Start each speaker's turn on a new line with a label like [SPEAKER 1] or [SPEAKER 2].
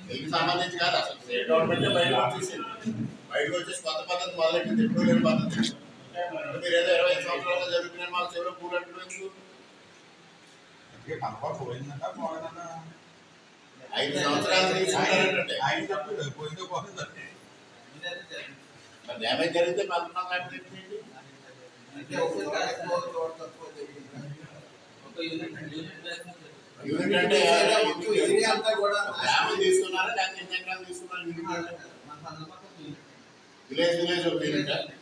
[SPEAKER 1] దీనికి సంబంధించి కాదు అసలు స్టేట్ గవర్నమెంట్ బయటకు వచ్చేసింది బయటకు వచ్చేసి కొత్త పద్ధతి మొదలెట్టింది ఎప్పుడు లేని పద్ధతి మీరు ఏదో ఇరవై ఐదు సంవత్సరాలుగా జరుగుతున్నాయి మాకు చెవిలో పూలు అంటున్నారు
[SPEAKER 2] అందుకే పంప పోయిందంట పోయిందన్న
[SPEAKER 1] ఐదు సంవత్సరాలు తీసుకున్నారంటే
[SPEAKER 2] ఆయన చెప్తాడు పోయిందో పోయిందంటే
[SPEAKER 3] ఇదైతే జరిగింది.
[SPEAKER 1] మరి డ్యామేజ్ జరిగితే పదకొండు వందల ఏంటి
[SPEAKER 3] అంటే ఒక్కొక్క ఎక్కువ తోట తక్కువ జరిగింది. ఒక యూనిట్ యూనిట్ వేసిన జరిగింది.
[SPEAKER 1] యూనిట్ అంటే
[SPEAKER 3] మొత్తం ఏరియా అంతా కూడా
[SPEAKER 1] గ్రామం తీసుకున్నారా లేకపోతే ఎన్ని ఎకరాలు తీసుకున్నారు యూనిట్ అంటే
[SPEAKER 3] మన సందర్భంగా యూనిట్
[SPEAKER 1] విలేజ్ విలేజ్ ఒక యూనిట్